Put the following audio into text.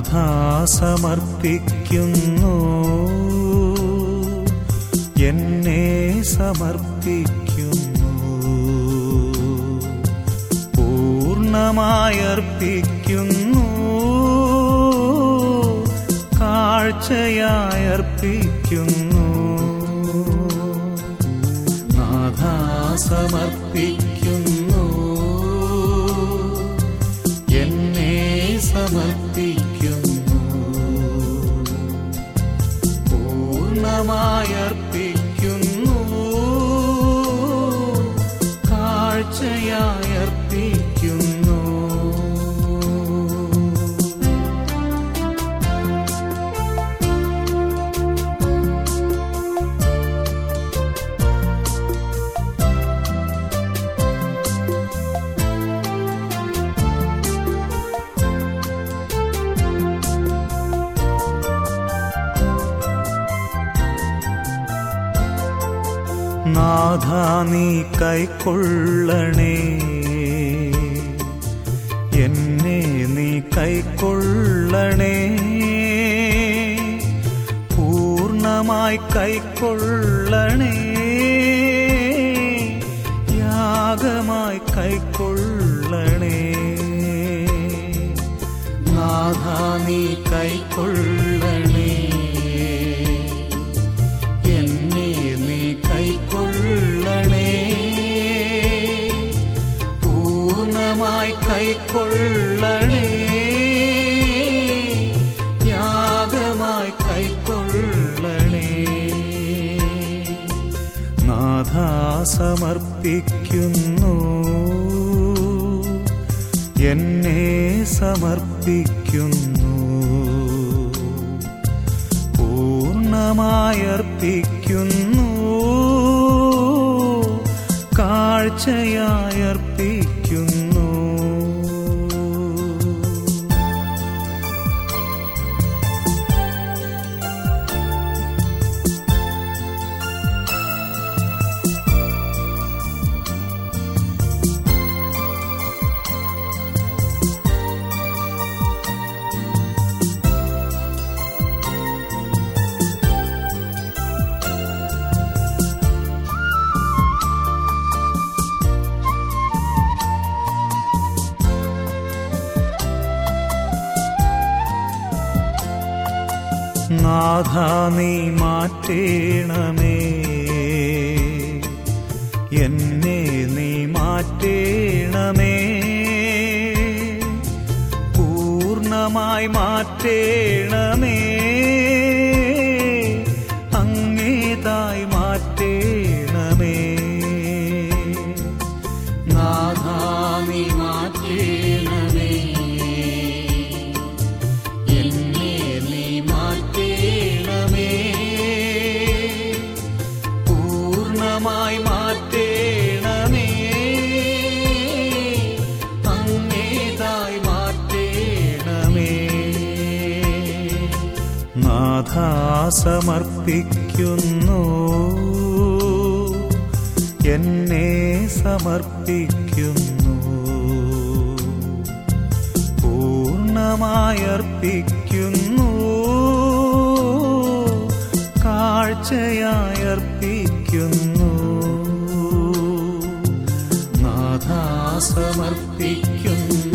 നാഥാ സമർപ്പിക്കുന്നു എന്നെ സമർപ്പിക്കുന്നു പൂർണ്ണമായർപ്പിക്കുന്നു കാഴ്ചയായർപ്പിക്കുന്നു നാഥാ സമർപ്പിക്കുന്നു എന്നെ സമർപ്പിക്കുന്നു പൂർണ്ണമായർപ്പിക്കുന്നു കാഴ്ചയായർപ്പിക്കുന്നു നാഥ നീ കൈക്കൊള്ളണേ എന്നെ നീ കൈക്കൊള്ളണേ പൂർണ്ണമായി കൈക്കൊള്ളണേ യാഗമായി കൈക്കൊള്ളണേ നാഥ നീ കൈക്കൊള്ളണേ എന്നെ നീ കൈക്കൊള്ളണേ പൂർണ്ണമായി കൈക്കൊള്ളണേ യാഗമായി കൈക്കൊള്ളണേ നാഥ സമർപ്പിക്കുന്നു എന്നെ സമർപ്പിക്കുന്നു പൂർണ്ണമായർപ്പിക്കുന്നു കാഴ്ചയായർപ്പിക്കുന്നു നാഥ നീ മാറ്റേണമേ എന്നെ നീ മാറ്റേണമേ പൂർണ്ണമായി മാറ്റേണമേ അങ്ങേതായി മാറ്റേണമേ നാഥ നീ മാറ്റേണമേ എന്നെ നീ മാറ്റേണമേ പൂർണ്ണമായി മാറ്റേണമേ അങ്ങേതായി മാറ്റേണമേ നാഥ സമർപ്പിക്കുന്നു എന്നെ സമർപ്പിക്കുന്നു പൂർണ്ണമായർപ്പിക്കുന്നു കാഴ്ചയായർപ്പിക്കുന്നു നാഥ സമർപ്പിക്കുന്നു